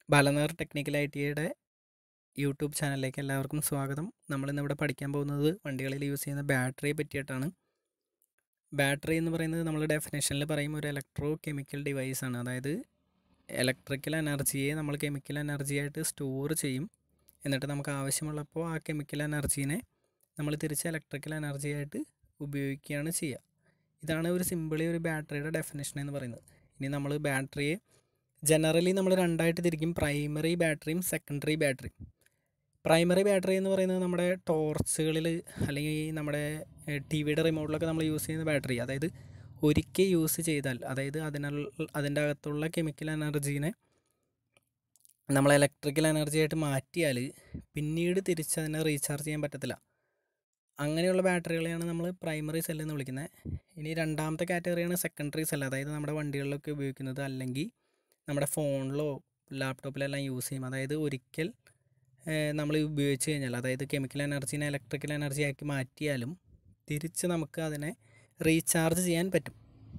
Balanagar technical I ടിയുടെ YouTube ചാനലിലേക്ക് എല്ലാവർക്കും സ്വാഗതം നമ്മളിന്നിവിടെ പഠിക്കാൻ പോകുന്നത് വണ്ടികളിൽ യൂസ് ചെയ്യുന്ന ബാറ്ററിയെ പറ്റിയിട്ടാണ് ബാറ്ററി എന്ന് പറയുന്നത് നമ്മൾ ഡെഫിനേഷനിൽ പറയും ഒരു ഇലക്ട്രോ കെമിക്കൽ ഡിവൈസാണ് അതായത് ഇലക്ട്രിക്കൽ എനർജിയെ നമ്മൾ കെമിക്കൽ എനർജിയായിട്ട് സ്റ്റോർ ചെയ്യും എന്നിട്ട് നമുക്ക് ആവശ്യമുള്ളപ്പോൾ ആ കെമിക്കൽ എനർജീനെ നമ്മൾ തിരിച്ച് ഇലക്ട്രിക്കൽ എനർജിയായിട്ട് ഉപയോഗിക്കുകയാണ് ചെയ്യുക ഇതാണ് ഒരു സിമ്പിളി ഒരു ബാറ്ററിയുടെ ഡെഫിനേഷൻ എന്ന് പറയുന്നത് ഇനി നമ്മൾ ബാറ്ററിയെ ജനറലി നമ്മൾ രണ്ടായിട്ട് തിരിക്കും പ്രൈമറി ബാറ്ററിയും സെക്കൻഡറി ബാറ്ററിയും പ്രൈമറി ബാറ്ററി എന്ന് പറയുന്നത് നമ്മുടെ ടോർച്ചുകളിൽ അല്ലെങ്കിൽ നമ്മുടെ ടി വിയുടെ റിമോട്ടിലൊക്കെ നമ്മൾ യൂസ് ചെയ്യുന്ന ബാറ്ററി അതായത് ഒരിക്കൽ യൂസ് ചെയ്താൽ അതായത് അതിനുള്ള അതിൻ്റെ അകത്തുള്ള കെമിക്കൽ എനർജീനെ നമ്മൾ ഇലക്ട്രിക്കൽ എനർജി ആയിട്ട് മാറ്റിയാൽ പിന്നീട് തിരിച്ച് അതിനെ റീചാർജ് ചെയ്യാൻ പറ്റത്തില്ല അങ്ങനെയുള്ള ബാറ്ററികളെയാണ് നമ്മൾ പ്രൈമറി സെൽ എന്ന് വിളിക്കുന്നത് ഇനി രണ്ടാമത്തെ കാറ്റഗറിയാണ് സെക്കൻഡറി സെൽ അതായത് നമ്മുടെ വണ്ടികളിലൊക്കെ ഉപയോഗിക്കുന്നത് അല്ലെങ്കിൽ നമ്മുടെ ഫോണിലോ ലാപ്ടോപ്പിലെല്ലാം യൂസ് ചെയ്യും അതായത് ഒരിക്കൽ നമ്മൾ ഉപയോഗിച്ച് കഴിഞ്ഞാൽ അതായത് കെമിക്കൽ എനർജീനെ ഇലക്ട്രിക്കൽ എനർജി ആക്കി മാറ്റിയാലും തിരിച്ച് നമുക്ക് അതിനെ റീചാർജ് ചെയ്യാൻ പറ്റും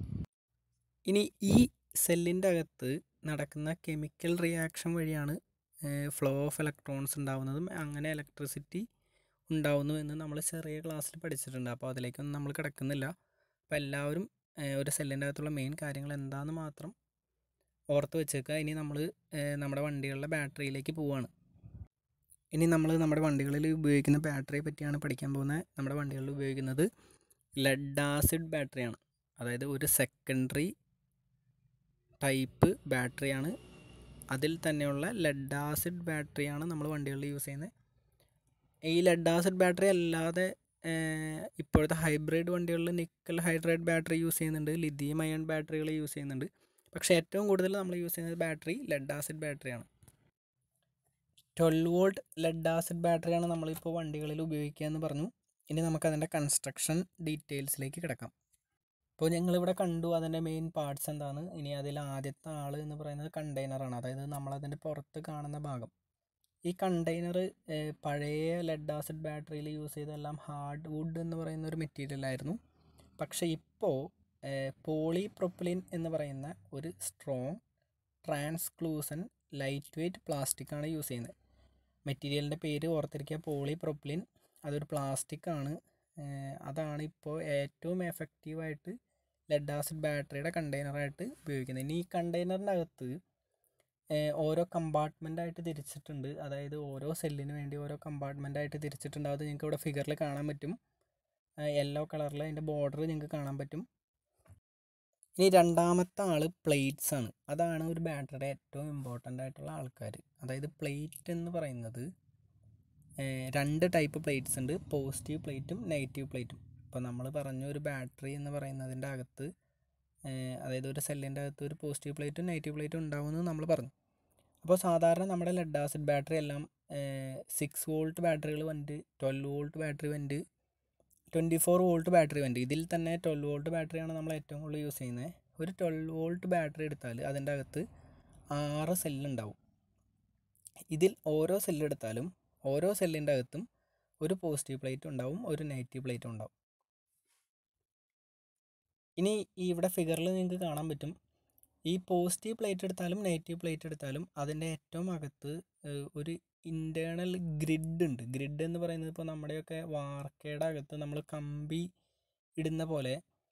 ഇനി ഈ സെല്ലിൻ്റെ അകത്ത് നടക്കുന്ന കെമിക്കൽ റിയാക്ഷൻ വഴിയാണ് ഫ്ലോ ഓഫ് ഇലക്ട്രോൺസ് ഉണ്ടാവുന്നതും അങ്ങനെ ഇലക്ട്രിസിറ്റി ഉണ്ടാവുന്നു എന്ന് നമ്മൾ ചെറിയ ക്ലാസ്സിൽ പഠിച്ചിട്ടുണ്ട് അപ്പോൾ അതിലേക്കൊന്നും നമ്മൾ കിടക്കുന്നില്ല അപ്പോൾ എല്ലാവരും ഒരു സെല്ലിൻ്റെ അകത്തുള്ള മെയിൻ കാര്യങ്ങൾ എന്താണെന്ന് മാത്രം ഓർത്ത് വെച്ചേക്കുക ഇനി നമ്മൾ നമ്മുടെ വണ്ടികളുടെ ബാറ്ററിയിലേക്ക് പോവുകയാണ് ഇനി നമ്മൾ നമ്മുടെ വണ്ടികളിൽ ഉപയോഗിക്കുന്ന ബാറ്ററിയെ പറ്റിയാണ് പഠിക്കാൻ പോകുന്നത് നമ്മുടെ വണ്ടികളിൽ ഉപയോഗിക്കുന്നത് ലെഡ് ആസിഡ് ബാറ്ററിയാണ് അതായത് ഒരു സെക്കൻഡറി ടൈപ്പ് ബാറ്ററിയാണ് അതിൽ തന്നെയുള്ള ലെഡ് ആസിഡ് ബാറ്ററിയാണ് നമ്മൾ വണ്ടികളിൽ യൂസ് ചെയ്യുന്നത് ഈ ലെഡ് ആസിഡ് ബാറ്ററി അല്ലാതെ ഇപ്പോഴത്തെ ഹൈബ്രിഡ് വണ്ടികളിൽ നിക്കൽ ഹൈഡ്രേറ്റ് ബാറ്ററി യൂസ് ചെയ്യുന്നുണ്ട് ലിഥിയം അയൺ ബാറ്ററികൾ യൂസ് ചെയ്യുന്നുണ്ട് പക്ഷേ ഏറ്റവും കൂടുതൽ നമ്മൾ യൂസ് ചെയ്യുന്നത് ബാറ്ററി ലെഡ് ആസിഡ് ബാറ്ററിയാണ് ട്വൽവ് വോൾട്ട് ലെഡ് ആസിഡ് ബാറ്ററിയാണ് നമ്മളിപ്പോൾ വണ്ടികളിൽ ഉപയോഗിക്കുക എന്ന് പറഞ്ഞു ഇനി നമുക്കതിൻ്റെ കൺസ്ട്രക്ഷൻ ഡീറ്റെയിൽസിലേക്ക് കിടക്കാം ഇപ്പോൾ ഞങ്ങളിവിടെ കണ്ടു അതിൻ്റെ മെയിൻ പാർട്സ് എന്താണ് ഇനി അതിൽ ആദ്യത്തെ ആൾ എന്ന് പറയുന്നത് കണ്ടെയ്നറാണ് അതായത് നമ്മളതിൻ്റെ പുറത്ത് കാണുന്ന ഭാഗം ഈ കണ്ടെയ്നർ പഴയ ലെഡ് ആസിഡ് ബാറ്ററിയിൽ യൂസ് ചെയ്തെല്ലാം ഹാർഡ് വുഡ് എന്ന് പറയുന്ന ഒരു മെറ്റീരിയൽ ആയിരുന്നു പക്ഷേ ഇപ്പോൾ പോളി പ്രൊപ്പലിൻ എന്ന് പറയുന്ന ഒരു strong translucent light weight plastic ആണ് യൂസ് ചെയ്യുന്നത് മെറ്റീരിയലിൻ്റെ പേര് ഓർത്തിരിക്കുക പോളി പ്രൊപ്പലിൻ അതൊരു പ്ലാസ്റ്റിക് ആണ് അതാണ് ഇപ്പോൾ ഏറ്റവും എഫക്റ്റീവായിട്ട് ലെഡ് ആസിഡ് ബാറ്ററിയുടെ കണ്ടെയ്നറായിട്ട് ഉപയോഗിക്കുന്നത് ഇനി ഈ കണ്ടെയ്നറിൻ്റെ അകത്ത് ഓരോ കമ്പാർട്ട്മെൻ്റായിട്ട് തിരിച്ചിട്ടുണ്ട് അതായത് ഓരോ സെല്ലിന് വേണ്ടി ഓരോ കമ്പാർട്ട്മെൻ്റായിട്ട് തിരിച്ചിട്ടുണ്ട് അത് നിങ്ങൾക്ക് ഇവിടെ ഫിഗറിൽ കാണാൻ പറ്റും യെല്ലോ കളറിൽ അതിൻ്റെ ബോർഡർ നിങ്ങൾക്ക് കാണാൻ പറ്റും ഇനി രണ്ടാമത്തെ ആൾ പ്ലേറ്റ്സ് ആണ് അതാണ് ഒരു ബാറ്ററിയുടെ ഏറ്റവും ഇമ്പോർട്ടൻ്റ് ആയിട്ടുള്ള ആൾക്കാർ അതായത് പ്ലേറ്റ് എന്ന് പറയുന്നത് രണ്ട് ടൈപ്പ് പ്ലേറ്റ്സ് ഉണ്ട് പോസിറ്റീവ് പ്ലേറ്റും നെഗറ്റീവ് പ്ലേറ്റും ഇപ്പോൾ നമ്മൾ പറഞ്ഞ ഒരു ബാറ്ററി എന്ന് പറയുന്നതിൻ്റെ അകത്ത് അതായത് ഒരു സെല്ലിൻ്റെ അകത്ത് ഒരു പോസിറ്റീവ് പ്ലേറ്റും നെഗറ്റീവ് പ്ലേറ്റും ഉണ്ടാവുമെന്ന് നമ്മൾ പറഞ്ഞു അപ്പോൾ സാധാരണ നമ്മുടെ ലെഡ് ആസിഡ് ബാറ്ററി എല്ലാം സിക്സ് വോൾട്ട് ബാറ്ററികൾ വന്നിട്ട് ട്വൽവ് വോൾട്ട് ബാറ്ററി വന്നിട്ട് ട്വൻറ്റി ഫോർ വോൾട്ട് ബാറ്ററി വന്നിട്ട് ഇതിൽ തന്നെ ട്വൽവ് വോൾട്ട് ബാറ്ററിയാണ് നമ്മൾ ഏറ്റവും കൂടുതൽ യൂസ് ചെയ്യുന്നത് ഒരു ട്വൽവ് വോൾട്ട് ബാറ്ററി എടുത്താൽ അതിൻ്റെ അകത്ത് ആറ് സെല്ലുണ്ടാവും ഇതിൽ ഓരോ സെല്ലെടുത്താലും ഓരോ സെല്ലിൻ്റെ അകത്തും ഒരു പോസിറ്റീവ് പ്ലേറ്റ് ഉണ്ടാവും ഒരു നെഗറ്റീവ് പ്ലേറ്റും ഉണ്ടാവും ഇനി ഈ ഇവിടെ ഫിഗറിൽ നിങ്ങൾക്ക് കാണാൻ പറ്റും ഈ പോസിറ്റീവ് പ്ലേറ്റ് എടുത്താലും നെഗറ്റീവ് പ്ലേറ്റ് എടുത്താലും അതിൻ്റെ ഏറ്റവും അകത്ത് ഒരു ഇൻറ്റേർണൽ ഗ്രിഡ് ഉണ്ട് ഗ്രിഡ് എന്ന് പറയുന്നത് ഇപ്പോൾ നമ്മുടെയൊക്കെ വാർക്കയുടെ അകത്ത് നമ്മൾ കമ്പി ഇടുന്ന പോലെ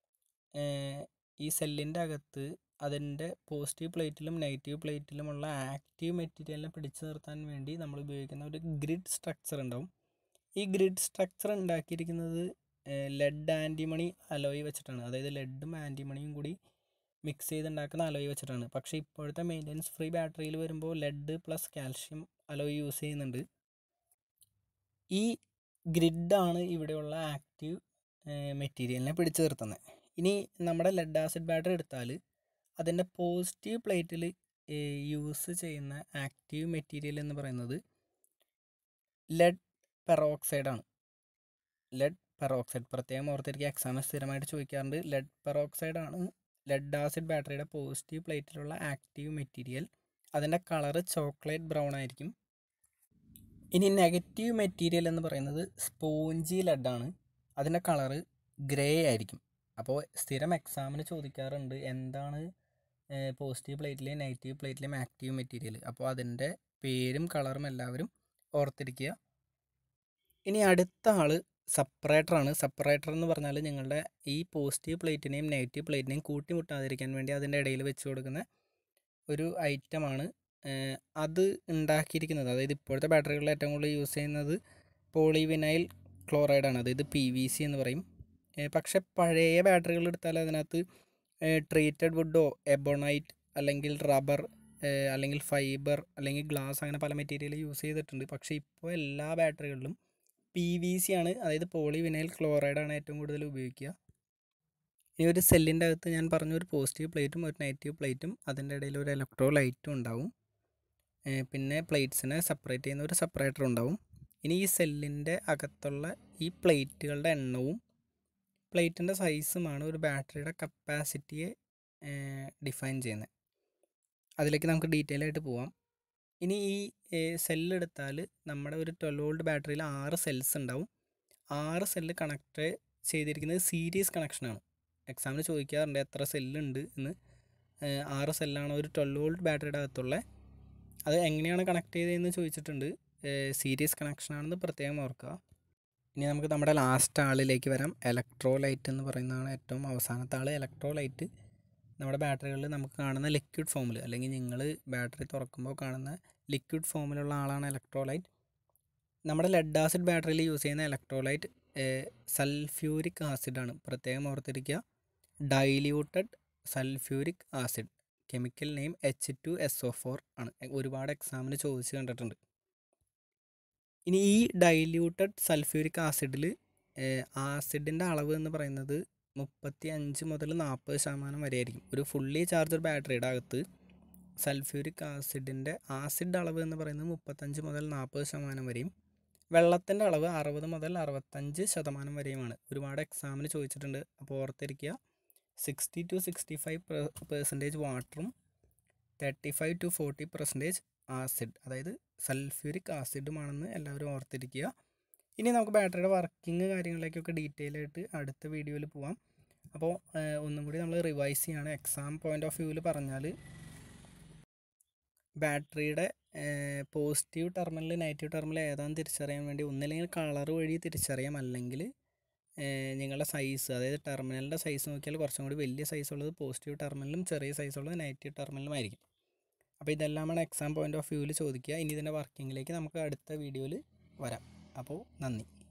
ഈ സെല്ലിൻ്റെ അകത്ത് അതിൻ്റെ പോസിറ്റീവ് പ്ലേറ്റിലും നെഗറ്റീവ് പ്ലേറ്റിലുമുള്ള ആക്റ്റീവ് മെറ്റീരിയലിനെ പിടിച്ചു നിർത്താൻ വേണ്ടി നമ്മൾ ഉപയോഗിക്കുന്ന ഒരു ഗ്രിഡ് സ്ട്രക്ചർ ഉണ്ടാവും ഈ ഗ്രിഡ് സ്ട്രക്ചർ ഉണ്ടാക്കിയിരിക്കുന്നത് ലെഡ് ആൻറ്റിമണി അലോയ് വെച്ചിട്ടാണ് അതായത് ലെഡും ആൻറ്റിമണിയും കൂടി മിക്സ് ചെയ്തുണ്ടാക്കുന്ന അലോയ് വെച്ചിട്ടാണ് പക്ഷേ ഇപ്പോഴത്തെ മെയിൻ്റനൻസ് ഫ്രീ ബാറ്ററിയിൽ വരുമ്പോൾ lead plus calcium alloy use ചെയ്യുന്നുണ്ട് ഈ ഗ്രിഡാണ് ഇവിടെയുള്ള ആക്റ്റീവ് മെറ്റീരിയലിനെ പിടിച്ചു നിർത്തുന്നത് ഇനി നമ്മുടെ ലെഡ് ആസിഡ് ബാറ്ററി എടുത്താൽ അതിൻ്റെ പോസിറ്റീവ് പ്ലേറ്റിൽ യൂസ് ചെയ്യുന്ന ആക്റ്റീവ് മെറ്റീരിയൽ എന്ന് പറയുന്നത് ലെഡ് പെറോക്സൈഡാണ് ലെഡ് പെറോക്സൈഡ് പ്രത്യേകം ഓർത്തിരിക്കുക എക്സാമിന് സ്ഥിരമായിട്ട് ചോദിക്കാറുണ്ട് ലെഡ് പെറോക്സൈഡ് ആണ് ലെഡ് ആസിഡ് ബാറ്ററിയുടെ പോസിറ്റീവ് പ്ലേറ്റിലുള്ള ആക്റ്റീവ് മെറ്റീരിയൽ അതിൻ്റെ കളറ് ചോക്ലേറ്റ് ബ്രൗൺ ആയിരിക്കും ഇനി നെഗറ്റീവ് മെറ്റീരിയൽ എന്ന് പറയുന്നത് സ്പോഞ്ചി ലെഡാണ് അതിൻ്റെ കളറ് ഗ്രേ ആയിരിക്കും അപ്പോൾ സ്ഥിരം എക്സാമിന് ചോദിക്കാറുണ്ട് എന്താണ് പോസിറ്റീവ് പ്ലേറ്റിലെയും നെഗറ്റീവ് പ്ലേറ്റിലെയും ആക്റ്റീവ് മെറ്റീരിയൽ അപ്പോൾ അതിൻ്റെ പേരും കളറും എല്ലാവരും ഓർത്തിരിക്കുക ഇനി അടുത്ത ആൾ സെപ്പറേറ്ററാണ് സെപ്പറേറ്റർ എന്ന് പറഞ്ഞാൽ നിങ്ങളുടെ ഈ പോസിറ്റീവ് പ്ലേറ്റിനെയും നെഗറ്റീവ് പ്ലേറ്റിനെയും കൂട്ടിമുട്ടാതിരിക്കാൻ വേണ്ടി അതിൻ്റെ ഇടയിൽ വെച്ച് കൊടുക്കുന്ന ഒരു ഐറ്റമാണ് അത് ഉണ്ടാക്കിയിരിക്കുന്നത് അതായത് ഇപ്പോഴത്തെ ബാറ്ററികളിൽ ഏറ്റവും കൂടുതൽ യൂസ് ചെയ്യുന്നത് പോളിവിനൈൽ ക്ലോറൈഡ് ആണ് അതായത് പി വി സി എന്ന് പറയും പക്ഷെ പഴയ ബാറ്ററികൾ എടുത്താൽ അതിനകത്ത് ട്രീറ്റഡ് വുഡോ എബോണൈറ്റ് അല്ലെങ്കിൽ റബ്ബർ അല്ലെങ്കിൽ ഫൈബർ അല്ലെങ്കിൽ ഗ്ലാസ് അങ്ങനെ പല മെറ്റീരിയൽ യൂസ് ചെയ്തിട്ടുണ്ട് പക്ഷേ ഇപ്പോൾ എല്ലാ ബാറ്ററികളിലും പി വി സി ആണ് അതായത് പോളിവിനൈൽ ക്ലോറൈഡ് ആണ് ഏറ്റവും കൂടുതൽ ഉപയോഗിക്കുക ഈ ഒരു സെല്ലിൻ്റെ അകത്ത് ഞാൻ പറഞ്ഞ ഒരു പോസിറ്റീവ് പ്ലേറ്റും ഒരു നെഗറ്റീവ് പ്ലേറ്റും അതിൻ്റെ ഇടയിൽ ഒരു ഇലക്ട്രോ ലൈറ്റും ഉണ്ടാവും പിന്നെ പ്ലേറ്റ്സിനെ സെപ്പറേറ്റ് ചെയ്യുന്ന ഒരു സെപ്പറേറ്റർ ഉണ്ടാവും ഇനി ഈ സെല്ലിൻ്റെ അകത്തുള്ള ഈ പ്ലേറ്റുകളുടെ എണ്ണവും പ്ലേറ്റിൻ്റെ സൈസുമാണ് ഒരു ബാറ്ററിയുടെ കപ്പാസിറ്റിയെ ഡിഫൈൻ ചെയ്യുന്നത് അതിലേക്ക് നമുക്ക് ഡീറ്റെയിൽ ആയിട്ട് പോവാം ഇനി ഈ സെല്ല് എടുത്താൽ നമ്മുടെ ഒരു ട്വൽവ് വോൾട്ട് ബാറ്ററിയിൽ ആറ് സെൽസ് ഉണ്ടാവും ആറ് സെല്ല് കണക്ട് ചെയ്തിരിക്കുന്നത് സീരീസ് കണക്ഷനാണ് എക്സാമിന് ചോദിക്കാറുണ്ട് എത്ര സെല്ലുണ്ട് എന്ന് ആറ് സെല്ലാണ് ഒരു ട്വൽവ് വോൾട്ട് ബാറ്ററിയുടെ അകത്തുള്ള അത് എങ്ങനെയാണ് കണക്ട് ചെയ്തതെന്ന് ചോദിച്ചിട്ടുണ്ട് സീരീസ് കണക്ഷനാണെന്ന് പ്രത്യേകം ഓർക്കുക ഇനി നമുക്ക് നമ്മുടെ ലാസ്റ്റ് ആളിലേക്ക് വരാം ഇലക്ട്രോലൈറ്റ് എന്ന് പറയുന്നതാണ് ഏറ്റവും അവസാനത്തെ ആൾ ഇലക്ട്രോലൈറ്റ് നമ്മുടെ ബാറ്ററികളിൽ നമുക്ക് കാണുന്ന ലിക്വിഡ് ഫോമിൽ അല്ലെങ്കിൽ നിങ്ങൾ ബാറ്ററി തുറക്കുമ്പോൾ കാണുന്ന ലിക്വിഡ് ഫോമിലുള്ള ആളാണ് ഇലക്ട്രോലൈറ്റ് നമ്മുടെ ലെഡ് ആസിഡ് ബാറ്ററിയിൽ യൂസ് ചെയ്യുന്ന ഇലക്ട്രോലൈറ്റ് സൾഫ്യൂരിക് ആസിഡാണ് പ്രത്യേകം ഓർത്തിരിക്കുക diluted sulphuric acid chemical name H two S O four ആണ് ഒരുപാട് എക്സാമിന് ചോദിച്ച് കണ്ടിട്ടുണ്ട് ഇനി ഈ ഡൈല്യൂട്ടഡ് സൾഫ്യൂരിക് ആസിഡിൽ ആസിഡിൻ്റെ അളവ് എന്ന് പറയുന്നത് മുപ്പത്തി അഞ്ച് മുതൽ നാൽപ്പത് ശതമാനം വരെ ആയിരിക്കും ഒരു ഫുള്ളി ചാർജഡ് ബാറ്ററിയുടെ അകത്ത് സൾഫ്യൂരിക് ആസിഡിൻ്റെ ആസിഡ് അളവ് എന്ന് പറയുന്നത് മുപ്പത്തഞ്ച് മുതൽ നാൽപ്പത് ശതമാനം വരെയും വെള്ളത്തിൻ്റെ അളവ് അറുപത് മുതൽ അറുപത്തഞ്ച് ശതമാനം വരെയുമാണ് ഒരുപാട് എക്സാമിന് ചോദിച്ചിട്ടുണ്ട് അപ്പോൾ ഓർത്തിരിക്കുക sixty to sixty five percentage വാട്ടറും thirty five to forty percentage acid അതായത് സൾഫ്യൂരിക് ആസിഡുമാണെന്ന് എല്ലാവരും ഓർത്തിരിക്കുക ഇനി നമുക്ക് ബാറ്ററിയുടെ വർക്കിംഗ് കാര്യങ്ങളിലേക്കൊക്കെ ഡീറ്റെയിൽ ആയിട്ട് അടുത്ത വീഡിയോയിൽ പോവാം അപ്പോൾ ഒന്നും കൂടി നമ്മൾ റിവൈസ് ചെയ്യാണ് എക്സാം പോയിൻ്റ് ഓഫ് വ്യൂവിൽ പറഞ്ഞാൽ ബാറ്ററിയുടെ പോസിറ്റീവ് ടെർമിനൽ നെഗറ്റീവ് ടെർമിനൽ ഏതാണെന്ന് തിരിച്ചറിയാൻ വേണ്ടി ഒന്നില്ലെങ്കിൽ കളർ വഴി തിരിച്ചറിയാം അല്ലെങ്കിൽ നിങ്ങളുടെ സൈസ് അതായത് ടെർമിനലിൻ്റെ സൈസ് നോക്കിയാൽ കുറച്ചും കൂടി വലിയ സൈസ് ഉള്ളത് പോസിറ്റീവ് ടെർമിനലും ചെറിയ സൈസ് ഉള്ളത് നെഗറ്റീവ് ടെർമിനലും ആയിരിക്കും അപ്പോൾ ഇതെല്ലാമാണ് എക്സാം പോയിൻ്റ് ഓഫ് വ്യൂവിൽ ചോദിക്കുക ഇനി ഇതിൻ്റെ വർക്കിങ്ങിലേക്ക് നമുക്ക് അടുത്ത വീഡിയോയിൽ വരാം അപ്പോൾ നന്ദി